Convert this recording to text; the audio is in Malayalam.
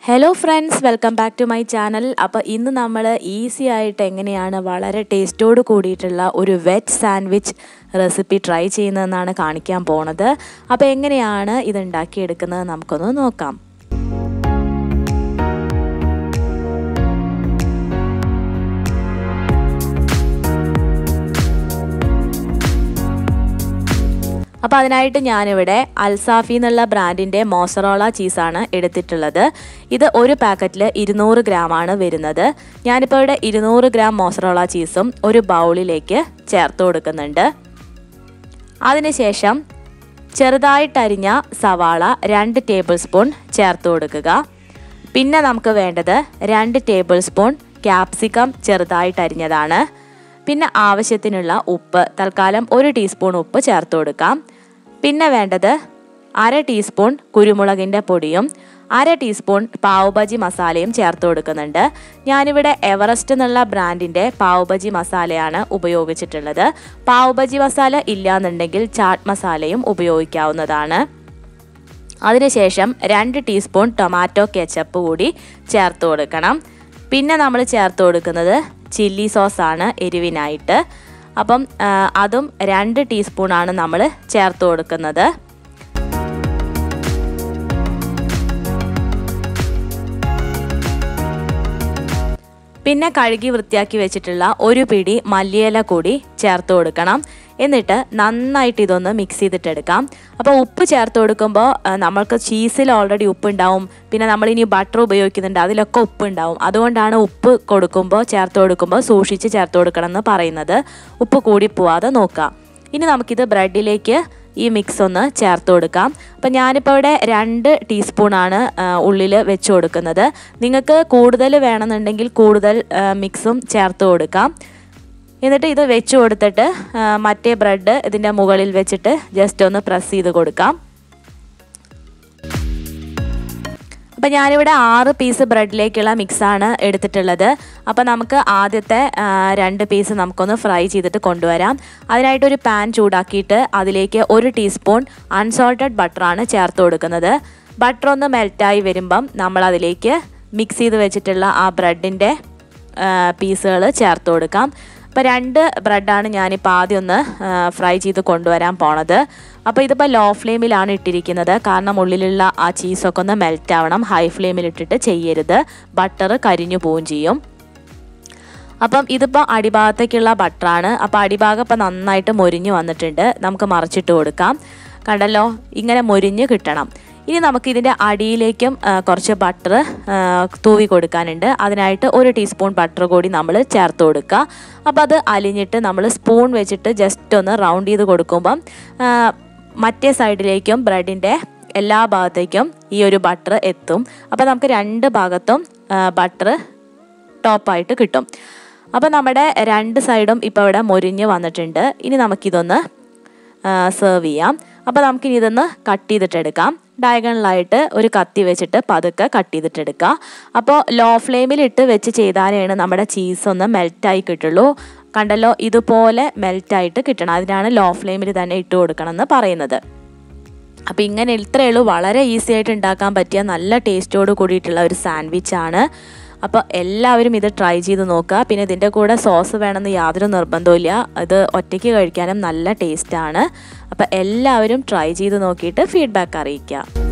hello friends welcome back to my channel അപ്പോൾ ഇന്ന് നമ്മൾ ഈസി ആയിട്ട് എങ്ങനെയാണ് വളരെ ടേസ്റ്റോട് കൂടിയിട്ടുള്ള ഒരു വെജ് സാൻഡ്വിച്ച് റെസിപ്പി ട്രൈ ചെയ്യുന്നതെന്നാണ് കാണിക്കാൻ പോണത് അപ്പോൾ എങ്ങനെയാണ് ഇത് ഉണ്ടാക്കിയെടുക്കുന്നത് നമുക്കൊന്ന് നോക്കാം അപ്പോൾ അതിനായിട്ട് ഞാനിവിടെ അൽസാഫി എന്നുള്ള ബ്രാൻഡിൻ്റെ മോസറോള ചീസാണ് എടുത്തിട്ടുള്ളത് ഇത് ഒരു പാക്കറ്റിൽ ഇരുന്നൂറ് ഗ്രാമാണ് വരുന്നത് ഞാനിപ്പോൾ ഇവിടെ ഇരുന്നൂറ് ഗ്രാം മോസറോള ചീസും ഒരു ബൗളിലേക്ക് ചേർത്ത് കൊടുക്കുന്നുണ്ട് അതിനുശേഷം ചെറുതായിട്ടരിഞ്ഞ സവാള രണ്ട് ടേബിൾ സ്പൂൺ ചേർത്ത് കൊടുക്കുക പിന്നെ നമുക്ക് വേണ്ടത് രണ്ട് ടേബിൾ സ്പൂൺ ക്യാപ്സിക്കം ചെറുതായിട്ടരിഞ്ഞതാണ് പിന്നെ ആവശ്യത്തിനുള്ള ഉപ്പ് തൽക്കാലം ഒരു ടീസ്പൂൺ ഉപ്പ് ചേർത്ത് കൊടുക്കാം പിന്നെ വേണ്ടത് അര ടീസ്പൂൺ കുരുമുളകിൻ്റെ പൊടിയും അര ടീസ്പൂൺ പാവുബജി മസാലയും ചേർത്ത് കൊടുക്കുന്നുണ്ട് ഞാനിവിടെ എവറസ്റ്റ് എന്നുള്ള ബ്രാൻഡിൻ്റെ പാവുബജി മസാലയാണ് ഉപയോഗിച്ചിട്ടുള്ളത് പാവുബജി മസാല ഇല്ലയെന്നുണ്ടെങ്കിൽ ചാട്ട് മസാലയും ഉപയോഗിക്കാവുന്നതാണ് അതിനുശേഷം രണ്ട് ടീസ്പൂൺ ടൊമാറ്റോ കെച്ചപ്പ് കൂടി ചേർത്ത് കൊടുക്കണം പിന്നെ നമ്മൾ ചേർത്ത് കൊടുക്കുന്നത് ചില്ലി സോസാണ് എരിവിനായിട്ട് അപ്പം അതും രണ്ട് ടീസ്പൂണാണ് നമ്മൾ ചേർത്ത് കൊടുക്കുന്നത് പിന്നെ കഴുകി വൃത്തിയാക്കി വെച്ചിട്ടുള്ള ഒരു പിടി മല്ലിയില കൂടി ചേർത്ത് കൊടുക്കണം എന്നിട്ട് നന്നായിട്ട് ഇതൊന്ന് മിക്സ് ചെയ്തിട്ടെടുക്കാം അപ്പോൾ ഉപ്പ് ചേർത്ത് കൊടുക്കുമ്പോൾ നമ്മൾക്ക് ചീസിൽ ഓൾറെഡി ഉപ്പ് ഉണ്ടാവും പിന്നെ നമ്മളിനി ബട്ടർ ഉപയോഗിക്കുന്നുണ്ട് അതിലൊക്കെ ഉപ്പ് ഉണ്ടാവും അതുകൊണ്ടാണ് ഉപ്പ് കൊടുക്കുമ്പോൾ ചേർത്ത് കൊടുക്കുമ്പോൾ സൂക്ഷിച്ച് ചേർത്ത് കൊടുക്കണം എന്ന് പറയുന്നത് ഉപ്പ് കൂടി പോവാതെ നോക്കുക ഇനി നമുക്കിത് ബ്രെഡിലേക്ക് ഈ മിക്സ് ഒന്ന് ചേർത്ത് കൊടുക്കാം അപ്പം ഞാനിപ്പോൾ ഇവിടെ രണ്ട് ടീസ്പൂണാണ് ഉള്ളിൽ വെച്ച് കൊടുക്കുന്നത് നിങ്ങൾക്ക് കൂടുതൽ വേണമെന്നുണ്ടെങ്കിൽ കൂടുതൽ മിക്സും ചേർത്ത് കൊടുക്കാം എന്നിട്ട് ഇത് വെച്ച് കൊടുത്തിട്ട് മറ്റേ ബ്രെഡ് ഇതിൻ്റെ മുകളിൽ വെച്ചിട്ട് ജസ്റ്റ് ഒന്ന് പ്രസ് ചെയ്ത് കൊടുക്കാം അപ്പം ഞാനിവിടെ ആറ് പീസ് ബ്രെഡിലേക്കുള്ള മിക്സാണ് എടുത്തിട്ടുള്ളത് അപ്പോൾ നമുക്ക് ആദ്യത്തെ രണ്ട് പീസ് നമുക്കൊന്ന് ഫ്രൈ ചെയ്തിട്ട് കൊണ്ടുവരാം അതിനായിട്ടൊരു പാൻ ചൂടാക്കിയിട്ട് അതിലേക്ക് ഒരു ടീസ്പൂൺ അൺസോൾട്ടഡ് ബട്ടറാണ് ചേർത്ത് കൊടുക്കുന്നത് ബട്ടർ ഒന്ന് മെൽറ്റായി വരുമ്പം നമ്മൾ അതിലേക്ക് മിക്സ് ചെയ്ത് വെച്ചിട്ടുള്ള ആ ബ്രെഡിൻ്റെ പീസുകൾ ചേർത്ത് കൊടുക്കാം അപ്പോൾ രണ്ട് ബ്രെഡാണ് ഞാനിപ്പോൾ ആദ്യം ഒന്ന് ഫ്രൈ ചെയ്ത് കൊണ്ടുവരാൻ പോണത് അപ്പോൾ ഇതിപ്പോൾ ലോ ഫ്ലെയിമിലാണ് ഇട്ടിരിക്കുന്നത് കാരണം ഉള്ളിലുള്ള ആ ചീസൊക്കെ ഒന്ന് മെൽറ്റ് ആവണം ഹൈ ഫ്ലെയിമിൽ ഇട്ടിട്ട് ചെയ്യരുത് ബട്ടർ കരിഞ്ഞു പോവുകയും ചെയ്യും അപ്പം ഇതിപ്പോൾ അടിഭാഗത്തേക്കുള്ള ബട്ടറാണ് അപ്പോൾ അടിഭാഗം ഇപ്പോൾ നന്നായിട്ട് മൊരിഞ്ഞ് വന്നിട്ടുണ്ട് നമുക്ക് മറിച്ചിട്ട് കൊടുക്കാം കണ്ടല്ലോ ഇങ്ങനെ മൊരിഞ്ഞ് കിട്ടണം ഇനി നമുക്ക് ഇതിൻ്റെ അടിയിലേക്കും കുറച്ച് ബട്ടർ തൂവി കൊടുക്കാനുണ്ട് അതിനായിട്ട് ഒരു ടീസ്പൂൺ ബട്ടർ കൂടി നമ്മൾ ചേർത്ത് കൊടുക്കുക അപ്പോൾ അത് അലിഞ്ഞിട്ട് നമ്മൾ സ്പൂൺ വെച്ചിട്ട് ജസ്റ്റ് ഒന്ന് റൗണ്ട് ചെയ്ത് കൊടുക്കുമ്പം മറ്റേ സൈഡിലേക്കും ബ്രെഡിൻ്റെ എല്ലാ ഭാഗത്തേക്കും ഈ ഒരു ബട്ടർ എത്തും അപ്പോൾ നമുക്ക് രണ്ട് ഭാഗത്തും ബട്ടർ ടോപ്പായിട്ട് കിട്ടും അപ്പോൾ നമ്മുടെ രണ്ട് സൈഡും ഇപ്പോൾ ഇവിടെ മൊരിഞ്ഞ് വന്നിട്ടുണ്ട് ഇനി നമുക്കിതൊന്ന് സെർവ് ചെയ്യാം അപ്പോൾ നമുക്കിനി ഇതൊന്ന് കട്ട് ചെയ്തിട്ടെടുക്കാം ഡയഗണലായിട്ട് ഒരു കത്തി വെച്ചിട്ട് പതുക്കെ കട്ട് ചെയ്തിട്ടെടുക്കുക അപ്പോൾ ലോ ഫ്ലെയിമിലിട്ട് വെച്ച് ചെയ്താലാണ് നമ്മുടെ ചീസ് ഒന്ന് മെൽറ്റായി കിട്ടുള്ളൂ കണ്ടല്ലോ ഇതുപോലെ മെൽറ്റായിട്ട് കിട്ടണം അതിനാണ് ലോ ഫ്ലെയിമിൽ തന്നെ ഇട്ട് കൊടുക്കണം എന്ന് പറയുന്നത് അപ്പോൾ ഇങ്ങനെ ഇത്രയേ ഉള്ളൂ വളരെ ഈസി ആയിട്ട് ഉണ്ടാക്കാൻ പറ്റിയ നല്ല ടേസ്റ്റോട് കൂടിയിട്ടുള്ള ഒരു സാൻഡ്വിച്ചാണ് അപ്പോൾ എല്ലാവരും ഇത് ട്രൈ ചെയ്ത് നോക്കുക പിന്നെ ഇതിൻ്റെ കൂടെ സോസ് വേണമെന്ന് യാതൊരു നിർബന്ധമില്ല ഇത് ഒറ്റയ്ക്ക് കഴിക്കാനും നല്ല ടേസ്റ്റാണ് അപ്പോൾ എല്ലാവരും ട്രൈ ചെയ്ത് നോക്കിയിട്ട് ഫീഡ്ബാക്ക് അറിയിക്കുക